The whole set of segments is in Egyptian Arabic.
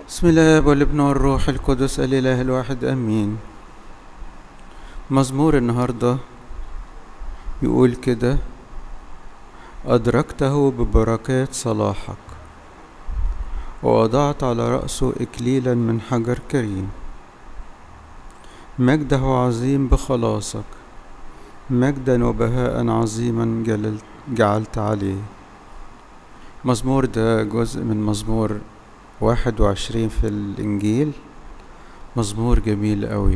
بسم الله والابن والروح القدس الإله الواحد أمين مزمور النهاردة يقول كده أدركته ببركات صلاحك ووضعت على رأسه إكليلا من حجر كريم مجده عظيم بخلاصك مجدا وبهاء عظيما جللت جعلت عليه مزمور ده جزء من مزمور واحد وعشرين في الإنجيل مزمور جميل قوي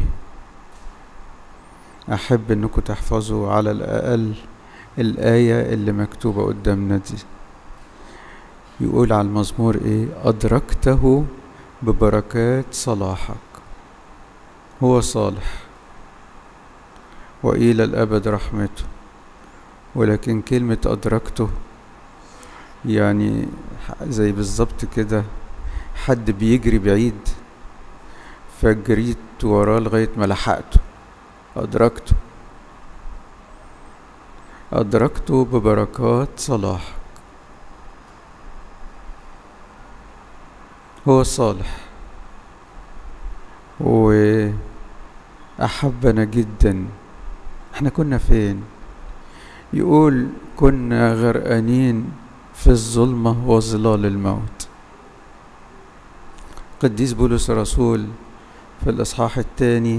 أحب إنكم تحفظوا على الأقل الآية اللي مكتوبة قدامنا دي يقول على المزمور إيه أدركته ببركات صلاحك هو صالح وإلى الأبد رحمته ولكن كلمة أدركته يعني زي بالظبط كده حد بيجري بعيد فجريت وراه لغاية ما لحقته أدركته أدركته ببركات صلاحك هو صالح وأحبنا جدا احنا كنا فين يقول كنا غرقانين في الظلمة وظلال الموت قديس بولس الرسول في الإصحاح الثاني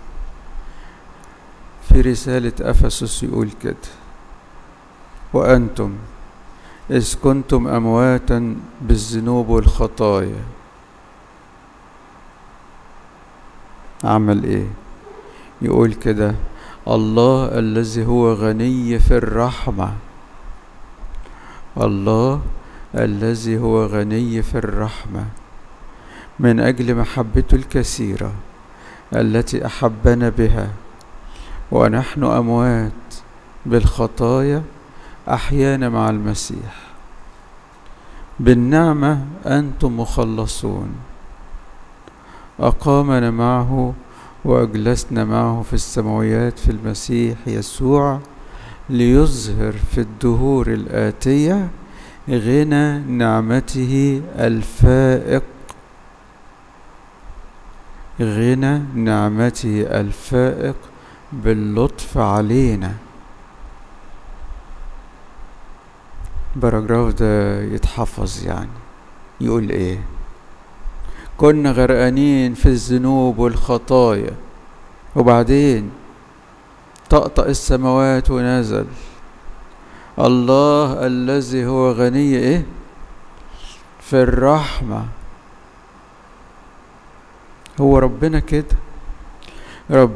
في رسالة أفسس يقول كده وأنتم إذ كنتم أمواتا بالذنوب والخطايا عمل إيه يقول كده الله الذي هو غني في الرحمة الله الذي هو غني في الرحمة من أجل محبته الكثيرة التي أحبنا بها ونحن أموات بالخطايا أحيانا مع المسيح بالنعمة أنتم مخلصون أقامنا معه وأجلسنا معه في السماويات في المسيح يسوع ليظهر في الدهور الآتية غنى نعمته الفائق غنى نعمته الفائق باللطف علينا باراجراف ده يتحفظ يعني يقول ايه كنا غرقانين في الذنوب والخطايا وبعدين طقطق السماوات ونزل الله الذي هو غني ايه في الرحمة هو ربنا كده رب